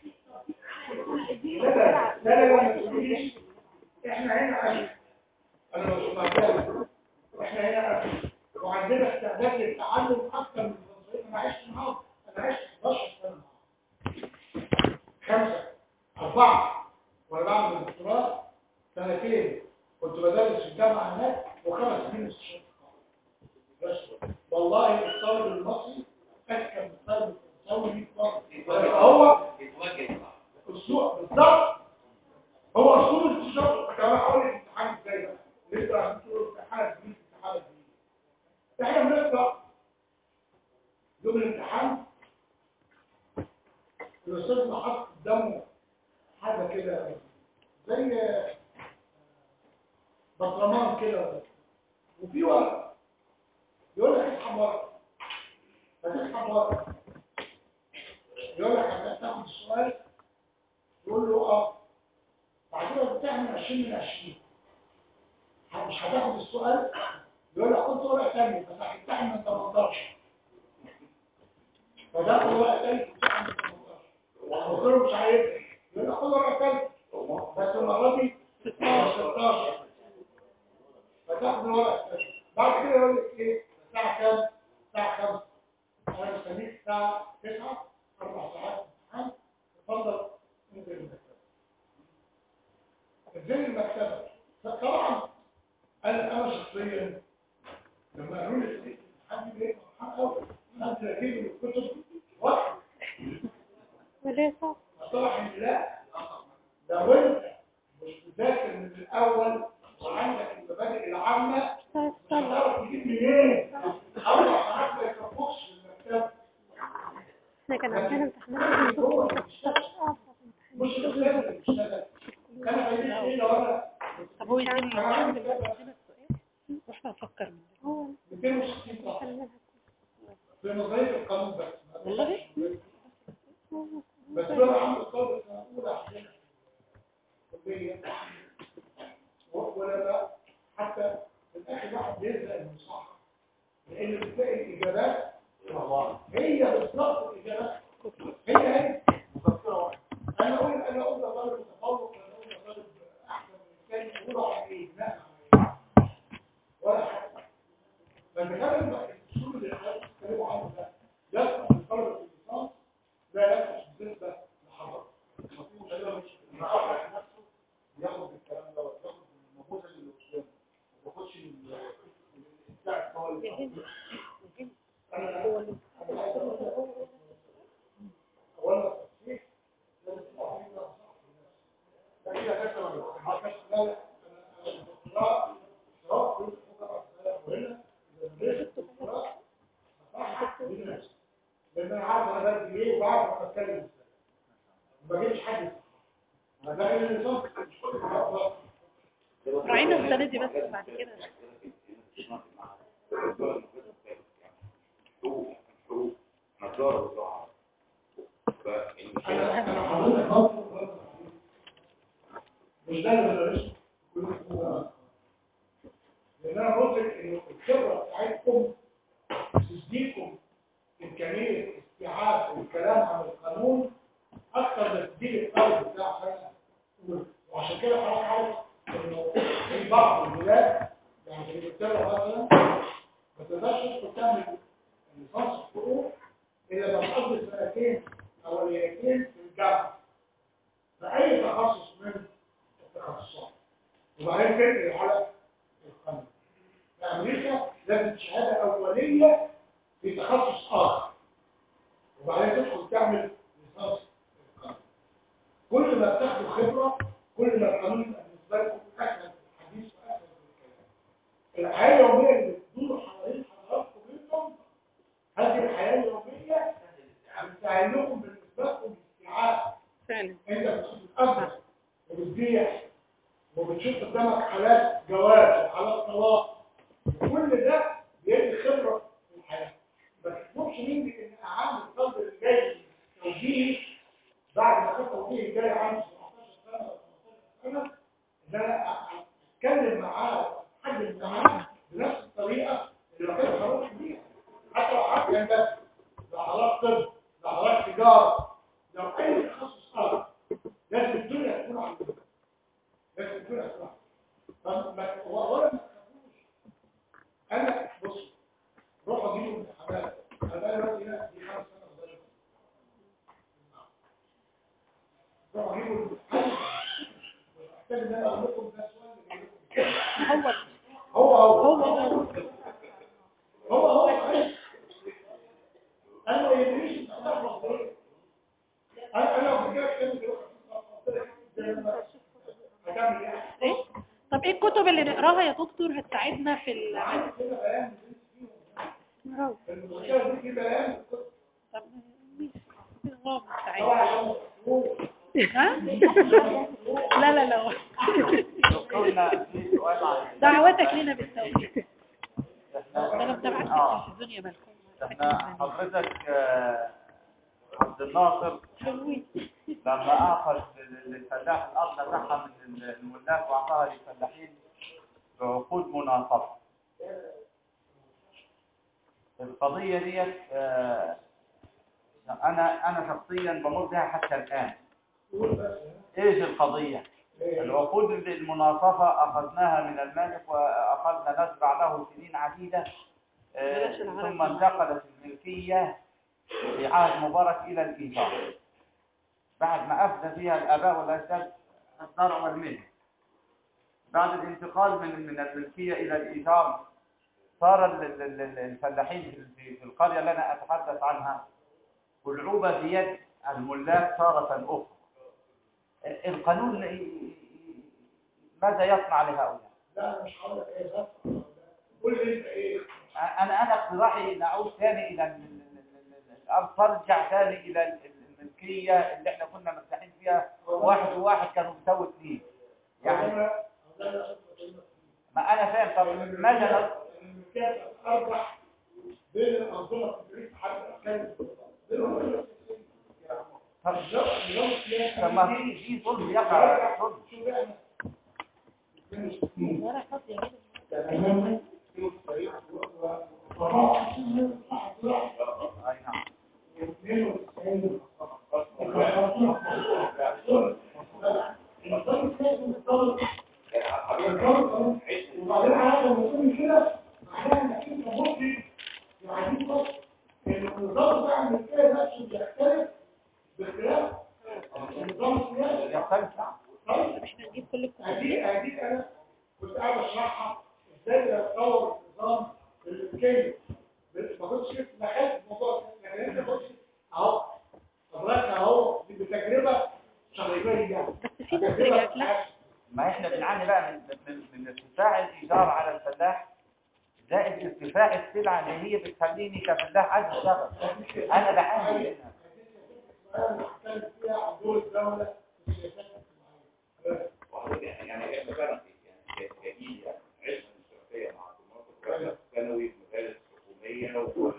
لا لا لا لا لا ما تقوليش احنا هنا أهل. انا مش معترف احنا هنا أهل. وعندنا استعداد للتعلم اكثر من النظريه انا عشت معاهم انا عشت 11 سنه معاهم خمسه اربعه وانا بعمل الدكتوراه سنتين كنت بدرس في الجامعه هناك وخمس سنين استشارة بس والله الطالب المصري اذكى من الطالب الفرنساوي 100 مره هو اسلوب بالظبط هو اسلوب الاستشاره كمان اقول لك الامتحان ازاي بقى لسه عشان تقول امتحان جديد امتحان جديد احنا بنقرا يوم الامتحان الاستاذ حط قدامه حاجه كده زي برطمان كده وفي ورقه يقول لك اسحب ورقه فتسحب ورقه يقول لك هتاخد السؤال يقول له اه بعد كده بتعمل 20 من 20 مش هتاخد السؤال يقول لك خد ورقه ثانيه بس هتمتحن من 18 فتاخد ورقه ثانيه تمتحن من 18 قلت له مش عايز يقول لك خد ورقه ثانيه بس المره دي 16 فتاخد الورقه الثانيه بعد كده يقول لك ايه الساعه كام؟ الساعه 5 انا مستنيك الساعه 9 اربع ساعات امتحان اتفضل انزل المكتبه انزل المكتبه فطبعا انا انا شخصيا لما قالوا لي حد بيقرا فرحان قوي انزل اجيب الكتب واحد وليه صح طبعا لا لو انت مش مذاكر من الاول وعندك المبادئ العامه مش هتعرف تجيب منين اربع ساعات ما يكفوكش في المكتبه احنا كان عندنا امتحانات هو اللي بيشتغل مش الاستاذ اللي بيشتغل كان عايزين ايه لو انا طب هو يدينا انا عندي يدينا كده السؤال واحنا نفكر منه هو 260 صفحه في نظريه القانون بس والله؟ بس انا عندي الطالب السنه الاولى عندنا كليه ولما حتى في الاخر واحد بيزهق انه صح لان بتلاقي الاجابات هي بالظبط الاجابات هي هي مفكره واحده انا اقول انا اقول ده طالب متفوق ولا اقول ده طالب احسن من الثاني اقول على ايه بناء على ايه ولا حاجه فالكلام بقى الاسلوب اللي احنا بنتكلم عنه ده يصلح لطلبه الليسانس لا يصلح بالنسبه لحضرتك مفهوم ده مش المعرض نفسه بياخد الكلام ده وياخد النموذج اللي قدامه ما بياخدش البتاع هو اللي انا انا عايز اقول لك اولا التصحيح لازم تبقى في نص ده كده كده ما بيتحققش لا لا انا انا الدكتوراه سواء كنت فقط وهنا اذا درست الدكتوراه صح بالنفس لان انا عارف انا بدي ايه وعارف انا بتكلم ازاي ما بجيبش حد ما ده اللي صح مش كل حاجه راعينا السنة دي بس بعد كده انا انا حضرتك برضه مش ده اللي بدرسه لان انا قلت لك ان الخبره بتاعتكم تديكم امكانيه استيعاب الكلام عن القانون اكثر من تديك الطالب بتاع سنه اولى وعشان كده حضرتك عارف انه في بعض البلاد يعني في انجلترا مثلا ما تقدرش تدخل تعمل ليسانس حقوق الا لما تقضي سنتين اوليتين في الجامعه فاي تخصص من التخصصات وبعدين تنقل على القانون في امريكا لازم شهاده اوليه في تخصص اخر وبعدين تدخل تعمل ليسانس القانون كل ما بتاخدوا خبره كل ما القانون يبقى بالنسبه لكم اسهل في الحديث واسهل في الكلام الحياه اليوميه اللي بتدور حوالين حضراتكم منهم هذه الحياه اليوميه بتسهل لكم بالنسبه لكم الاستيعاب فعلا انت بتتقبل وبتبيع وبتشوف قدامك حالات جواز وحالات طلاق كل ده بيدي خبره في الحياه بس مش مني ان اعمل الطالب اللي جاي توجيهي بعد ما كنت توجيهي جاي عنده 17 سنه ولا 18 سنه ان انا اتكلم معاه اتحدث معاه بنفس الطريقه اللي ما كنت هروح بيها حتى لو قعدت هندسه لو حضرتك طب لو حضرتك تجاره تقوليش انت هتحفظ ايه انا انا لو فكرت كده هتعمل ايه؟ ايه طب ايه الكتب اللي نقراها يا دكتور هتساعدنا في ال عندك كده بيان نقراها. المشكله دي في بيان طب ماشي. الله المستعان. طبعا عشان مفهوم. ها لا لا لا دكتورنا في سؤال عن دعواتك لنا بالتوفيق احنا ده انا متابعك في آه. التلفزيون يا ملكوم احنا حضرتك آه، عبد الناصر حلوين لما اخذ للفلاح الارض بتاعها من الملاك واعطاها للفلاحين بعقود مناصفه القضيه ديت آه، انا انا شخصيا بمر بها حتى الان ايش القضيه العقود المناصفه اخذناها من المالك واخذنا نزرع له سنين عديده آه، بلاش العرب. ثم انتقلت الملكيه في عهد مبارك الى الايجار بعد ما أفدى فيها الآباء والأجداد الزرع والملك بعد الانتقال من من الملكية إلى الإيجار صار ال- ال- ال- ال- الفلاحين في- في في القرية اللي أنا أتحدث عنها والعوبة في يد الملاك تارة أخرى القانون ي- ي- ماذا يصنع لهؤلاء؟ لا انا مش هقول لك ايه بس قول لي انت ايه أنا أنا اقتراحي إن أعود ثاني إلى ال- ال- ال- ال- الأرض ترجع ثاني إلى ال- الملكية اللي إحنا كنا مرتاحين فيها واحد وواحد كانوا بيساووا اثنين يعني انا انا ما أنا فاهم طب ماذا المكان اربح بين الانظمه التدريس حتى الاركان بين الانظمه طب السياسيه طب ما في في ظلم يقع ظلم شو بقى ورا فاضية جدا أي نعم وبعدين عارف لما تقول كده معناها انك انت ممكن يعني بص ان النظام بتاع الملكيه نفسه بيختلف باختلاف النظام السياسي يختلف نعم طيب طب احنا نجيب كل الكتب ادي ادي انا كنت قاعد اشرحها ازاي اتطور النظام الملكيه ما كنتش لسه دخلت في الموضوع ده يعني انت بص اهو حضرتك اهو دي بتجربه شخصيه يعني بس في ناس رجعت لها ما احنا بنعاني بقى من من, من ارتفاع الإيجار على الفلاح زائد ارتفاع السلعة اللي هي بتخليني كفلاح عايز اشتغل أنا بعاني منها انا هتكلم فيها عن دور الدوله في السياسات الاجتماعيه وحضرتك يعني احنا فعلا يعني كجيل يعني عشنا الاشتراكيه مع الدكتور ثانوي مدارس حكوميه و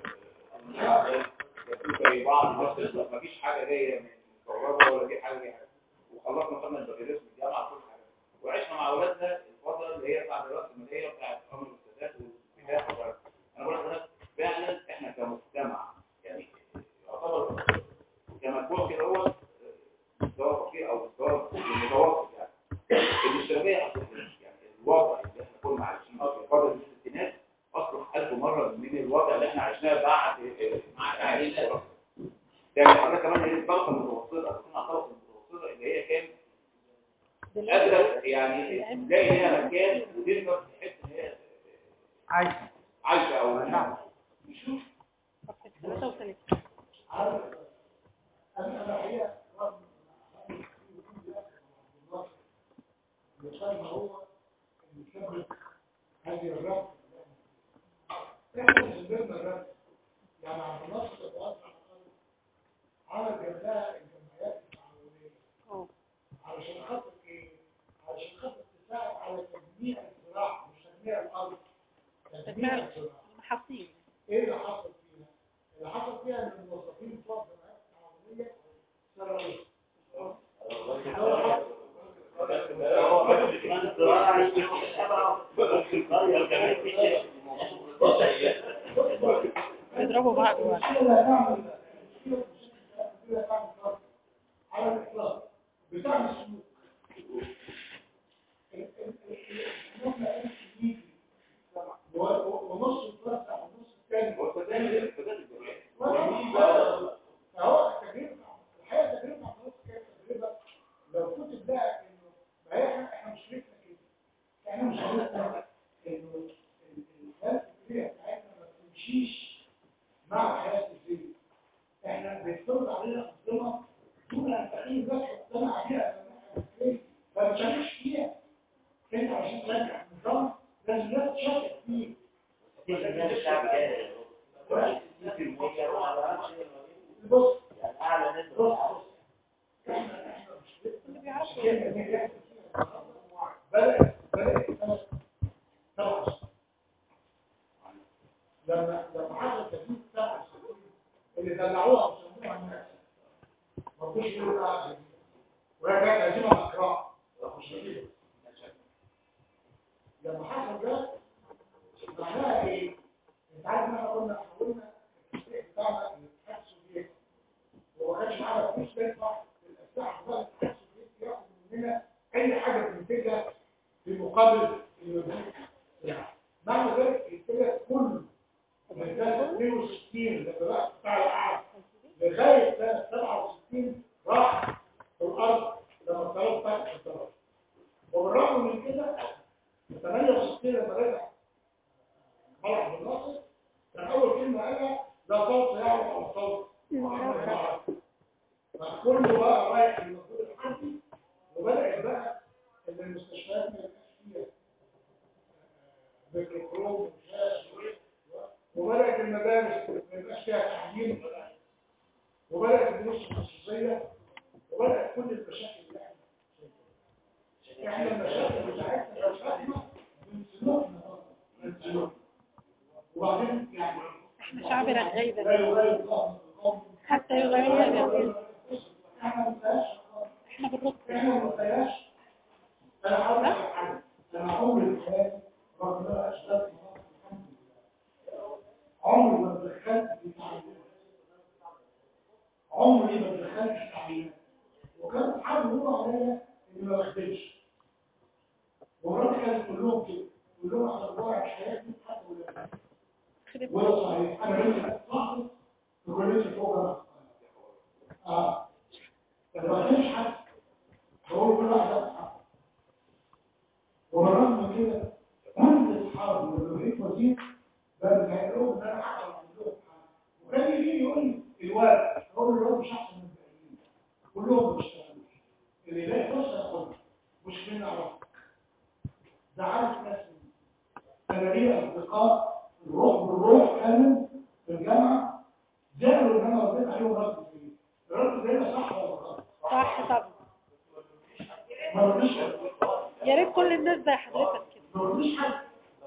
زي بعض الناس تطلع مفيش حاجه جايه من الكهرباء ولا في حاجه جايه وخلصنا خدنا البكالوريوس من الجامعه كل حاجه وعشنا مع اولادنا الفتره اللي هي بتاعت الدراسه الماليه بتاعت امر الاستاذات والكتاب انا بقول لحضرتك فعلا احنا كمجتمع يعني يعتبر كمجموع كده هو مستوى فقير او مستوى متوسط يعني الاشتراكيه اصلا يعني الوضع اللي احنا كنا عايشين فيه في فتره الستينات اصبح ألف مره من الوضع اللي احنا عشناه بعد مع تعليم الدراسه. يعني حضرتك كمان هي الطبقه المتوسطه كنا الطبقه المتوسطه اللي هي كانت قادره يعني تلاقي ليها مكان وتقدر تحس ان هي عايز عايشه او نعم صفحة 33 عارف انا انا الحقيقه رغم ان المثال هو اللي سبب هذه الرفض احنا سببنا الرفض يعني عبد الناصر الواسع عمل جنبها الجمعيات التعاونيه اه علشان خاطر ايه؟ علشان خاطر تساعد على تجميع الزراعه مش تجميع الارض تجميع الزراعه المحاصيل ايه اللي حصل فيها؟ اللي حصل فيها ان الموظفين بتوع الجمعيات التعاونيه سرقوا هو بس كمان الزراعة في القرية الجمعية بيضربوا بعض وقت المشكله تعمل المشكله المشكله تعمل فرق على الاطلاق بتعمل سلوك مهما انت يجي ونص يتوسع ونص الثاني هو الفساد الفساد الجماعي فهو تجربة الحقيقة تجربة عن نفس كانت تجربة لو كنت بقى انه ما هي احنا احنا مش شريكنا كده احنا مش شريكنا انه ال- الحياة الفكرية بتاعتنا ما بتمشيش مع الحياة الفكرية احنا بيفترض علينا انظمه دون ان تخلي الناس تقتنع بيها فما تشاركش فيها انت عشان ترجع النظام لازم الناس تشارك فيه الشعب جاهز في المية ما عملش بص يعني اعلى نسبة بص بص احنا احنا مش اللي بيعرفوا بدأت بدأت سنة 67 لما لما حصل تجديد 67 اللي دلعوها وسموها الناس ما رضوش يقولوا لها جديد وهي كانت هزيمة مكراء مش جديدة لما حصل ده معناها ايه؟ انت عارف ان احنا قلنا احنا قلنا التسليح بتاعنا الاتحاد السوفيتي وما كانش معانا فلوس تدفع الاسلحه بتاع الاتحاد السوفيتي ياخد مننا اي حاجه بننتجها في مقابل المبيع يعني معنى ذلك الاتجاه كله من سنه 62 لما بقى بتاع العالم لغايه سنه 67 راح في الارض لما الطيارات فتحت الطيارات وبالرغم من كده 68 لما رجع طلع من الناصر كان اول كلمه قالها لا صوت يعرف على صوت فكله بقى رايح للمفروض الحربي وبدات بقى ان المستشفيات ما يبقاش فيها ميكروكروم وشاش وبدات المدارس ما يبقاش فيها تعليم وبدات الدروس الخصوصيه وبدات كل المشاكل اللي احنا شايفينها. احنا المشاكل بتاعتنا بتاعتنا من سلوكنا برضه، من سلوكنا وبعدين يعني احنا شعب رغاي لا ده يغير الله القوم حتى يغيرها جميل احنا ما نساش احنا بالرد احنا ما نساش انا هقول لك حاجه انا عمري في حياتي ربنا اشتغلت الحمد لله عمري ما دخلت في تعليم عمري ما دخلت في تعليم وكان حد يقول عليا اني ما بخدمش ومرات كانت كلهم كده كلهم عشان ضايع حياتي حتى ولا خرب ولا صحيح انا بنت صاحبي في كليه الفوق اه ما بخدمش حد بقول كل واحد ياخد حقه وبالرغم من كده كل اصحابي لما بقيت وزير بقى بيعملوا ان انا حقق عندهم حاجه وكان يجي يقول لي الواد اقول له الواد مش احسن من الباقيين كلهم ما بيشتغلوش اللي يلاقي فرصه ياخدها مش من اعرف ده عارف ناس مني. انا ليا اصدقاء الروح بالروح كانوا في الجامعه زعلوا ان انا رديت عليهم رد جيد الرد ده صح ولا غلط؟ صح طبعا ما رديش يا ريت كل الناس زي حضرتك كده ما رديش حد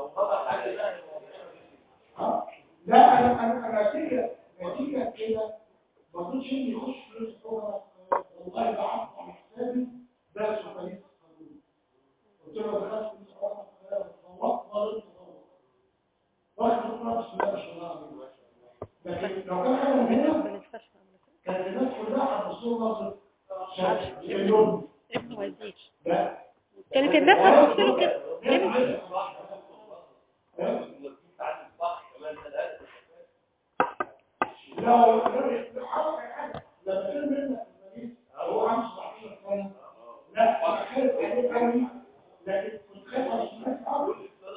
آه. لا انا انا انا نتيجه نتيجه كده ما رضيتش اني يخش فلوس الحكومه والله بعت على حسابي درس وفريق القانون قلت له دخلت فلوس الحكومه طوقت ضربت تطوق واخد القرار بسم الله ما شاء الله عليه لكن لو كان حاجه من هنا بالمستشفى كانت الناس كلها هتبصوا نظره شاشه اليوم ابن وزير لا كانت الناس هتبص له كده ليه مش- لو لو حصل حاجه لما كان منك المريض هو عنده 17 سنه لا انا خايف عليه قوي لكن كنت خايف على الناس قوي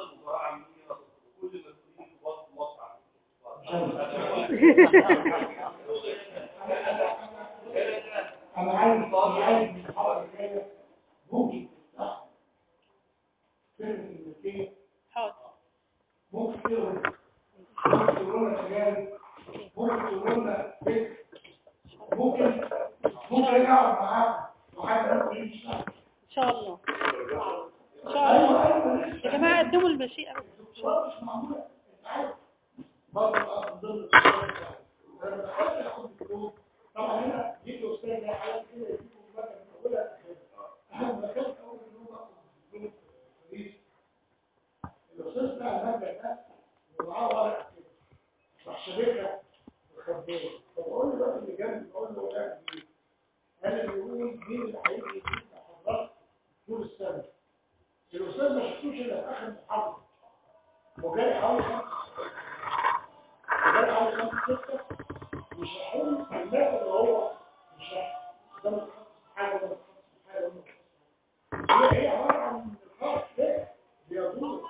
انا عايز انا عايز من الحلقه الجايه ممكن تفتح فيلم الملكيه حاضر ممكن تقرا ممكن تقرا لنا خيال ممكن تقرا لنا فكر ممكن ممكن اقعد معاك وحد ممكن يمشي ان شاء الله ان شاء الله ايوه ايوه يا جماعه قدموا المشيئه بس الدكتوراه مش معموله انت عارف برضه بقى من ضمن الدكتوراه بتاعتي. انا دخلت اخد دكتور طبعا هنا جيت استاذ زي حالات كده يجيبوا المكان من اولها لاخرها انا دخلت اول يوم اخد دكتور فريد الاستاذ بتاع الماده ده ومعاه ورقه كده راح شبكها وخبيه فبقول له بقى اللي جنبي بقول له ورقه دي قال لي بيقول مين اللي هيجي يجيب محاضرات طول السنه الاستاذ ما شفتوش الا في اخر محاضره وجاي حوالي خمسة وجاي حوالي خمسة ستة مش هقول الناس اللي هو مش ده متخصص في حاجة ده متخصص في حاجة ده متخصص في حاجة. هي هي عبارة عن الخاص ده بيدور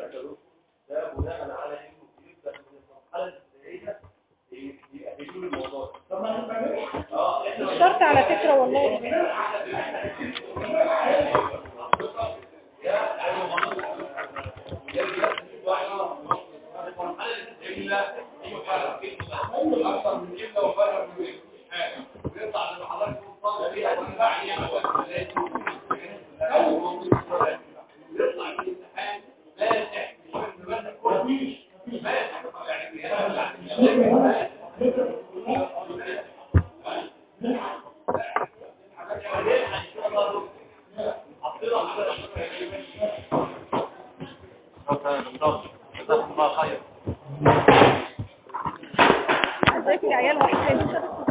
ده بناء على انه بيبدا من المرحله الابتدائيه يأهلوا الموضوع مش شرط على فكرة والله جزاكم الله خير ازيكم يا عيال وحشاني